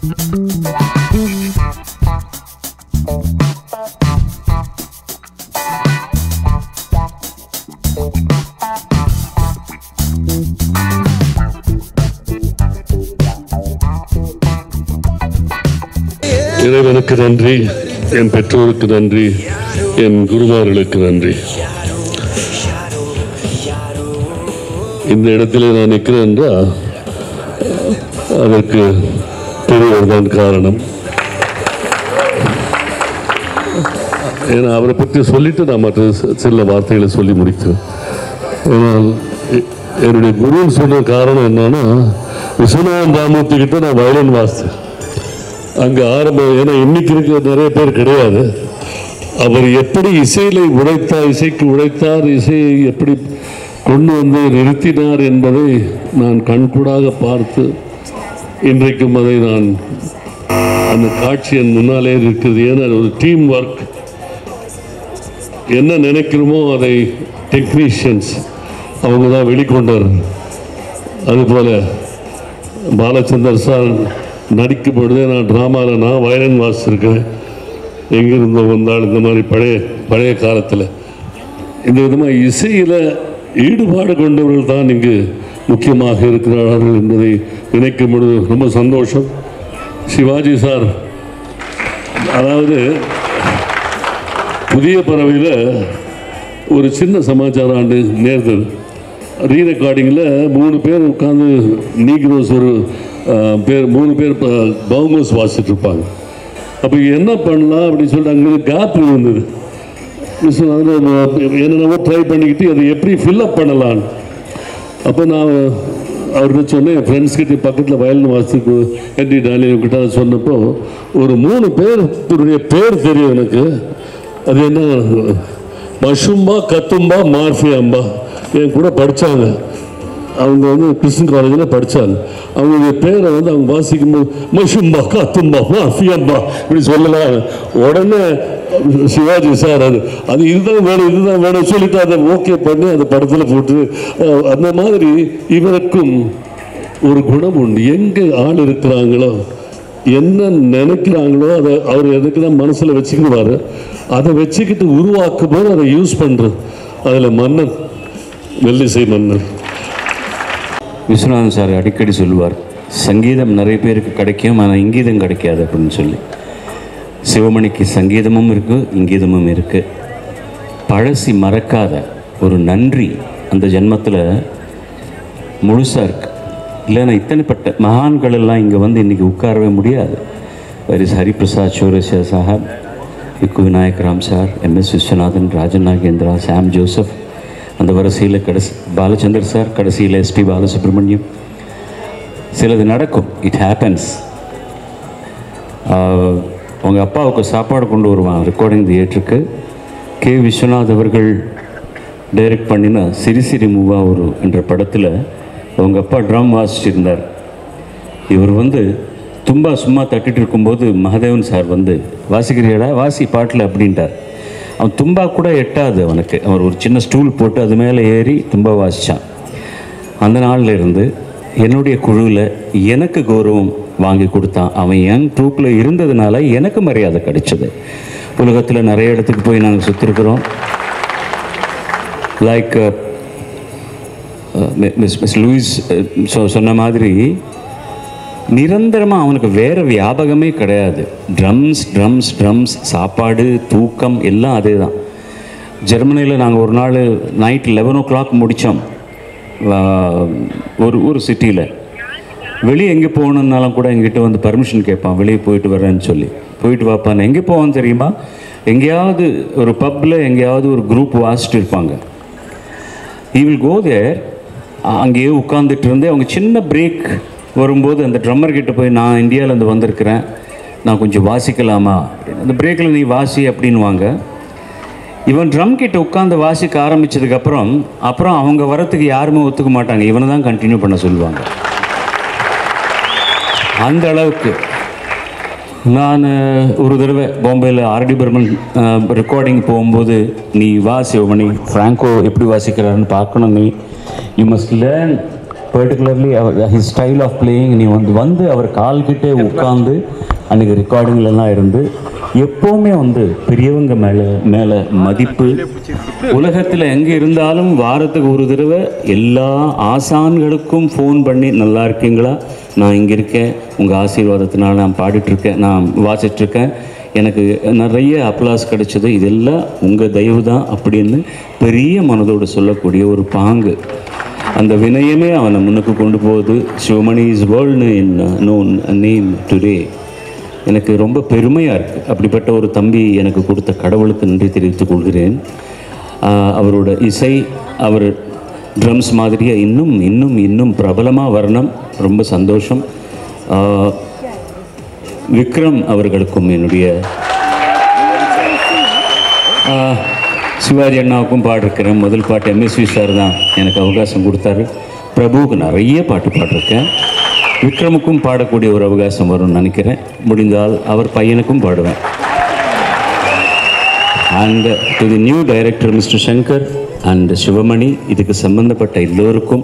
இறைவனுக்கு நன்றி என் பெற்றோருக்கு நன்றி என் குருமார்களுக்கு நன்றி இந்த இடத்திலே நான் நிற்கிறேன் என்றால் அதற்கு பெரியவர் தான் காரணம் ஏன்னா அவரை பற்றி சொல்லிட்டு நான் மற்ற சி- சில வார்த்தைகளை சொல்லி முடித்தேன் ஆனால் எ- என்னுடைய குருன்னு சொன்ன காரணம் என்னன்னா விஸ்வநாதன் ராமூர்த்தி கிட்ட நான் வயலின் வாசித்தேன் அங்கே ஆரம்பம் ஏன்னா இன்னைக்கு இருக்க நிறைய பேர் கிடையாது அவர் எப்படி இசையில உழைத்தார் இசைக்கு உழைத்தார் இசையை எப்படி கொண்டு வந்து நிறுத்தினார் என்பதை நான் கண்கூடாக பார்த்து இன்றைக்கும் அதை நான் அந்த காட்சி என் முன்னாலே இருக்கிறது ஏன்னா அது ஒரு டீம் ஒர்க் என்ன நினைக்கிறோமோ அதை டெக்னீஷியன்ஸ் அவங்க தான் வெளிக்கொண்டார் அதுபோல பாலச்சந்தர் சார் நடிக்கும் பொழுதே நான் ட்ராமாவில் நான் வயலின் வாசிச்சிருக்கேன் எங்கிருந்தோ வந்தால் இந்த மாதிரி பழைய பழைய காலத்தில் இந்த விதமாக இசையில் ஈடுபாடு கொண்டவர்கள் தான் இங்கு முக்கியமாக இருக்கிறார்கள் என்பதை நினைக்கும் பொழுது ரொம்ப சந்தோஷம் சிவாஜி சார் அதாவது புதிய பறவையில் ஒரு சின்ன சமாச்சார ஆண்டு நேர்ந்தது ரீ ரெக்கார்டிங்கில் மூணு பேர் உட்காந்து நீக்ரோஸ் ஒரு அஹ், பேர் மூணு பேர் பவுமஸ் வாசிச்சுட்டு இருப்பாங்க அப்போ என்ன பண்ணலாம் அப்படின்னு சொல்லிட்டு அங்கே கேப் இருந்தது விஸ்வநாதன் என்னென்னவோ ட்ரை பண்ணிக்கிட்டு அதை எப்படி ஃபில்லப் பண்ணலான்னு அப்போ நான் அவர்கிட்ட சொன்னேன் என் ஃப்ரெண்ட்ஸ் கிட்ட பக்கத்தில் வயலின் வாசிக்கு என்டி டாலியம் கிட்ட அதை சொன்னப்போ ஒரு மூணு பேருடைய பேர் தெரியும் எனக்கு அது என்ன மஷும்பா கத்தும்பா மார்ஃபியாம்பா என் கூட படித்தாங்க அவங்க வந்து கிறிஸ்டின் காலேஜில் படித்தாங்க அவங்களுடைய பேரை வந்து அவங்க வாசிக்கும் போது மஷும்பா கத்தும்பா மாஃபியாம்பா இப்படி சொல்லலாம் உடனே சிவாஜி சார் அது அது இதுதான் வேணும் இதுதான் வேணும் சொல்லிட்டு அதை ஓகே பண்ணி அந்த படத்தில் போட்டு அஹ், அந்த மாதிரி இவருக்கும் ஒரு குணம் உண்டு எங்கே ஆள் இருக்கிறாங்களோ என்ன நினைக்கிறாங்களோ அதை அவர் எதுக்கு தான் மனசில் வச்சுக்கிடுவார் அதை வச்சுக்கிட்டு உருவாக்கும் போது அதை யூஸ் பண்ணுறது அதில் மன்னன் வெள்ளிசை மன்னன் விஸ்வநாதன் சார் அடிக்கடி சொல்லுவார் சங்கீதம் நிறைய பேருக்கு கிடைக்கும் ஆனால் இங்கீதம் கிடைக்காது அப்படின்னு சொல்லி சிவமணிக்கு சங்கீதமும் இருக்குது இங்கீதமும் இருக்குது பழசி மறக்காத ஒரு நன்றி அந்த ஜென்மத்தில் முழுசாக இருக்கு இல்லைன்னா இத்தனைப்பட்ட மகான்கள் எல்லாம் இங்கே வந்து இன்றைக்கி உட்காரவே முடியாது வரிஸ் ஹரிபிரசாத் சௌரசியா சாஹப் விக்கு Vinayak Ram sir M S Viswanathan Rajan Nagendra Sam Joseph அந்த வரிசையில் கடைசி பாலச்சந்தர் சார் கடைசியில் எஸ்பி பாலசுப்ரமணியம் சிலது நடக்கும் இட் ஹேப்பன்ஸ் அவங்க அப்பாவுக்கு சாப்பாடு கொண்டு வருவான் ரெக்கார்டிங் தியேட்டருக்கு கே விஸ்வநாத் அவர்கள் டைரக்ட் பண்ணின சிரி சிரி மூவா ஒரு என்ற படத்தில் அவங்க அப்பா ட்ரம் வாசிச்சிருந்தார் இவர் வந்து தும்பா சும்மா தட்டிட்டு இருக்கும்போது மகாதேவன் சார் வந்து வாசிக்கிறியாடா வாசி பாட்டில் அப்படின்ட்டார் அவன் தும்பா கூட எட்டாது அவனுக்கு அவர் ஒரு சின்ன ஸ்டூல் போட்டு அது மேலே ஏறி தும்பா வாசித்தான் அந்த நாள்ல இருந்து என்னுடைய குழுவில் எனக்கு கௌரவம் வாங்கி கொடுத்தான் அவன் என் ட்ரூப்பில் இருந்ததுனால எனக்கு மரியாதை கிடைச்சது உலகத்தில் நிறைய இடத்துக்கு போய் நாங்கள் சுற்றிருக்கிறோம் like miss miss Louise uh, சொ- சொன்ன மாதிரி நிரந்தரமாக அவனுக்கு வேறு வியாபகமே கிடையாது ட்ரம்ஸ் ட்ரம்ஸ் ட்ரம்ஸ் சாப்பாடு தூக்கம் எல்லாம் அதே தான் ஜெர்மனியில் நாங்கள் ஒரு நாள் நைட் லெவன் ஓ கிளாக் முடித்தோம் ஒரு ஒரு சிட்டியில் வெளியே எங்கே போகணுன்னாலும் கூட எங்கிட்ட வந்து பர்மிஷன் கேட்பான் வெளியே போயிட்டு வரேன்னு சொல்லி போயிட்டு வாப்பான்னு எங்கே போவான்னு தெரியுமா எங்கேயாவது ஒரு பப்பில் எங்கேயாவது ஒரு குரூப் வாசிட்டு இருப்பாங்க he will go there அ- அங்கேயே உட்காந்துட்டு இருந்து அவங்க சின்ன பிரேக் வரும்போது அந்த ட்ரம்மர் கிட்ட போய் நான் இந்தியாவிலேருந்து வந்திருக்கிறேன் நான் கொஞ்சம் வாசிக்கலாமா அப்படின்னு. அந்த பிரேக்கில் நீ வாசி அப்படின்வாங்க இவன் ட்ரம் கிட்ட உட்காந்து வாசிக்க ஆரம்பிச்சதுக்கப்புறம் அப்புறம் அவங்க வரத்துக்கு யாருமே ஒத்துக்க மாட்டாங்க இவனை தான் கண்டினியூ பண்ண சொல்லுவாங்க அந்த அளவுக்கு நான் ஒரு தடவை பாம்பேயில் ஆர்டி பர்மன் ரெக்கார்டிங் போகும்போது நீ வா சிவமணி ஃப்ராங்கோ எப்படி வாசிக்கிறாருன்னு பார்க்கணும் நீ யூ மஸ்ட் லேர்ன் பர்டிகுலர்லி அவர் ஹிஸ் ஸ்டைல் ஆஃப் பிளேயிங் நீ வந்து வந்து அவர் கால்கிட்டே உட்காந்து அன்றைக்கி ரெக்கார்டிங்லலாம் இருந்து எப்போவுமே வந்து பெரியவங்க மேலே மேலே மதிப்பு உலகத்தில் எங்கே இருந்தாலும் வாரத்துக்கு ஒரு தடவை எல்லா ஆசான்களுக்கும் ஃபோன் பண்ணி நல்லா இருக்கீங்களா நான் இங்கே இருக்கேன் உங்கள் ஆசீர்வாதத்தினால நான் பாடிட்டுருக்கேன் நான் வாசிட்ருக்கேன் எனக்கு நிறைய அப்ளாஸ் கிடைச்சது இதெல்லாம் உங்கள் தயவு தான் அப்படின்னு பெரிய மனதோடு சொல்லக்கூடிய ஒரு பாங்கு அந்த வினயமே அவனை முன்னுக்கு கொண்டு போகுது Sivamani is world in known name today எனக்கு ரொம்ப பெருமையாக இருக்குது அப்படிப்பட்ட ஒரு தம்பி எனக்கு கொடுத்த கடவுளுக்கு நன்றி தெரிவித்துக் கொள்கிறேன் ஆஹ் அவரோட இசை அவர் ட்ரம்ஸ் மாதிரியே இன்னும் இன்னும் இன்னும் பிரபலமாக வரணும் ரொம்ப சந்தோஷம் ஆஹ் விக்ரம் அவர்களுக்கும் என்னுடைய ஆஹ், சிவாஜி அண்ணாவுக்கும் பாடிருக்கிறேன் முதல் பாட்டு எம்எஸ்வி சார் தான் எனக்கு அவகாசம் கொடுத்தாரு பிரபுவுக்கு நிறைய பாட்டு பாடிருக்கேன் விக்ரமுக்கும் பாடக்கூடிய ஒரு அவகாசம் வரும்னு நினைக்கிறேன் முடிந்தால் அவர் பையனுக்கும் பாடுவேன் and to the new director mister Shankar and Sivamani இதுக்கு சம்பந்தப்பட்ட எல்லோருக்கும்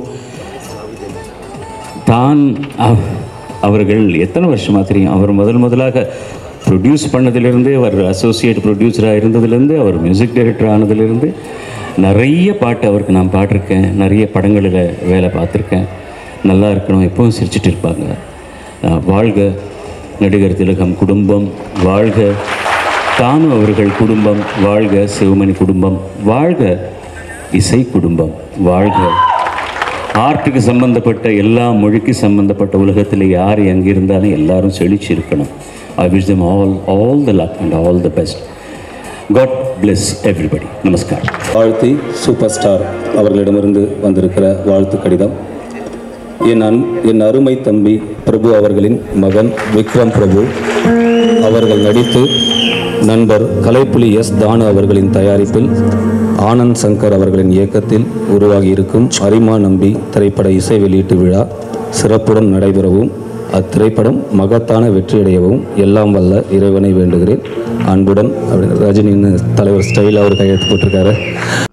தான் அவ- அவர்கள் எத்தனை வருஷமாக தெரியும் அவர் முதல் முதலாக ப்ரொடியூஸ் பண்ணதிலிருந்து அவர் அசோசியேட் ப்ரொடியூசராக இருந்ததுலேருந்து அவர் மியூசிக் டைரக்டர் ஆனதுலேருந்து நிறைய பாட்டு அவருக்கு நான் பாட்டிருக்கேன் நிறைய படங்களில் வேலை பார்த்துருக்கேன் நல்லா இருக்கணும் எப்பவும் சிரிச்சிட்டு இருப்பாங்க அஹ் வாழ்க நடிகர் திலகம் குடும்பம் வாழ்க தானு அவர்கள் குடும்பம் வாழ்க சிவமணி குடும்பம் வாழ்க இசை குடும்பம் வாழ்க ஆர்ட்டுக்கு சம்பந்தப்பட்ட எல்லா மொழிக்கு சம்பந்தப்பட்ட உலகத்தில் யார் எங்கே இருந்தாலும் எல்லாரும் செழிச்சு இருக்கணும் I wish them all all the luck and all the best god bless everybody நமஸ்காரம் வாழ்த்தி சூப்பர் ஸ்டார் அவர்களிடமிருந்து வந்திருக்கிற வாழ்த்து கடிதம் என் அன் என் அருமை தம்பி பிரபு அவர்களின் மகன் விக்ரம் பிரபு அவர்கள் நடித்து நண்பர் கலைப்புலி எஸ் தானு அவர்களின் தயாரிப்பில் ஆனந்த் சங்கர் அவர்களின் இயக்கத்தில் உருவாகியிருக்கும் அரிமா நம்பி திரைப்பட இசை வெளியீட்டு விழா சிறப்புடன் நடைபெறவும் அத்திரைப்படம் மகத்தான வெற்றியடையவும் எல்லாம் வல்ல இறைவனை வேண்டுகிறேன் அன்புடன் அப்படி ரஜினின்னு தலைவர் ஸ்டைல் அவர் கையெழுத்து போட்டிருக்காரு